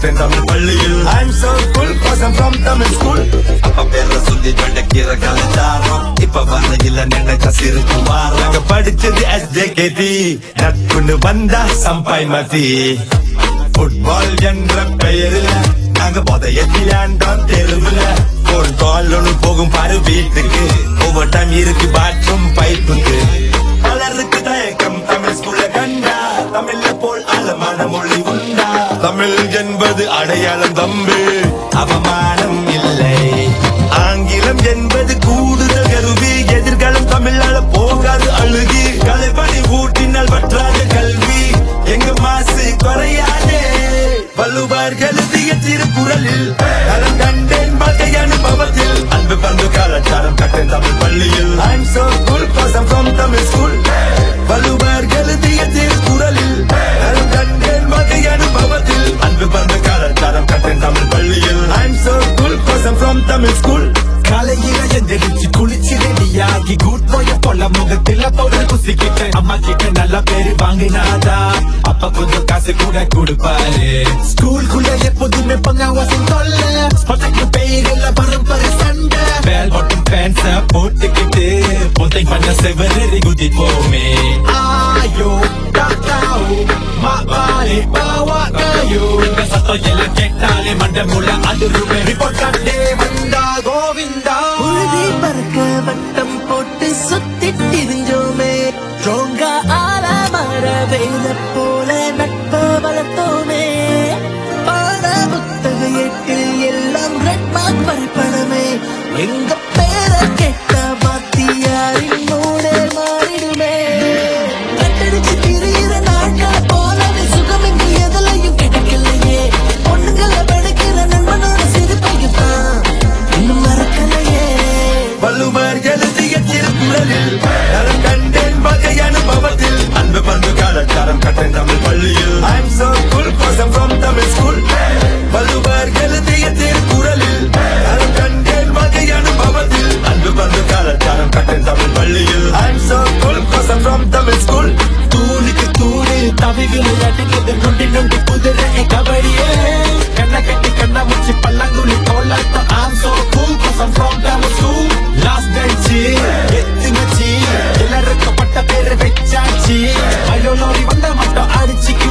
கட்டேன் தமிழ் பள்ளியில் I'm so cool cause I'm from Tamil school அப்ப பேர சொல்லி வெண்டக்கீரை கலைச்சாரம் இப்ப வரையில நினைச்ச சிறுக்கு மாறும் நாங்க படிச்சது SJKT நட்புன்னு வந்தா சம்பாய் மதி ஃபுட்பால் என்ற பெயரில் நாங்க புதைய விளையாண்டோம் தெருவுல போன் கால் ஒண்ணு போகும் பாரு வீட்டுக்கு ஒவ்வொரு டைம் இருக்கு பாத்ரூம் பைப்புக்கு பலருக்கு தயக்கம் தமிழ் ஸ்கூல்ல கண்டா தமிழ்ல போல் ஆழமான மொழி உண்டா தமிழ் என்பது அடையாளம் தம்பு அவமானம் இல்லை ஆங்கிலம் என்பது கூடுதல் கருவி எதிர்காலம் தமிழால போகாது அழுகி கலைப்பணி ஊட்டினால் வற்றாத கல்வி எங்க மாசு குறையாதே வள்ளுவர் எழுதிய திருக்குறளில் நலம் கண்டேன் வாழ்க்கை அனுபவத்தில் அன்பு பண்பு கலாச்சாரம் கட்டேன் தமிழ் பள்ளியில் I'm so cool cause I'm from Tamil school Valluvar எழுதிய திருக்குறளில் நலம் கண்டேன் வாழ்க்கை அனுபவத்தில் அன்பு பண்பு கலாச்சாரம் கட்டேன் தமிழ் பள்ளியில் I'm so cool cause I'm from Tamil school காலையில எந்திரிச்சு குளிச்சு ரெடியாகி குட் போய போல முகத்துல பவுடர் குசிக்கிட்டு அம்மா கிட்ட நல்ல பேரு வாங்கினாதா அப்பா கொஞ்சம் காசு கூட கொடுப்பாரு ஸ்கூலுக்குள்ள எப்போதுமே பங்காவாசம் தொல்ல ஸ்பொட்டக்கு பெயரில் பரம்பரை சண்டை வேல் மட்டும் பேன்ஸ போட்டுக்கிட்டு பொத்தை பண்ண செவரி குதிப்போமே ஆயோ டாட்டாவோ மாபாரே பாவா காயோ இந்த சத்தம் எல்லாம் கேட்டாலே மண்ட முள்ள அதிருமே ரிப்போர்ட் காட்டே வந்தா கோவிந்தா உறுதி பறக்க வட்டம் போட்டு சுத்தி திரிஞ்சோமே ஸ்ட்ராங்கா ஆல மர வேத போல நட்ப வளர்த்தோமே பாட புத்தக எட்டு எல்லாம் ரெட் மார்க் வரைபடமே எங்க பேர கெட்ட வாத்தியாரின் மூடே மாறிடுமே கட்டடிச்சு திரியிற நாட்கள் போலவே சுகம் இங்கு எதுலையும் கிடைக்கலையே பொண்ணுங்களை படுக்கிற நண்பனோட சிரிப்பையும் தான் இன்னும் மறக்கலையே வள்ளுவர் எழுதிய திருக்குறளில் நலம் கண்டேன் வகை அனுபவத்தில் அன்பு பண்பு கலாச்சாரம் கட்டேன் தமிழ் பள்ளியில் I'm so cool cause I'm from Tamil school Valluvar எழுதிய திருக்குறளில் நலம் கண்டேன் வகை அனுபவத்தில் அன்பு பண்பு கலாச்சாரம் கட்டேன் தமிழ் பள்ளியில் I'm so cool cause I'm from Tamil school தூணுக்கு தூணு தவி விளையாட்டுக்கு நொண்டி நொண்டி குதிரை கபடியே கண்ண கட்டி கண்ண முச்சி பல்லாங்குழி கோலாட்டம் ஆம் சோ கூல் கோசம் from Tamil school last bench எத்து மச்சி எல்லாருக்கும் பட்ட பேரு வச்சாச்சு மயிலோ லோரி வந்த மட்டும் அடிச்சு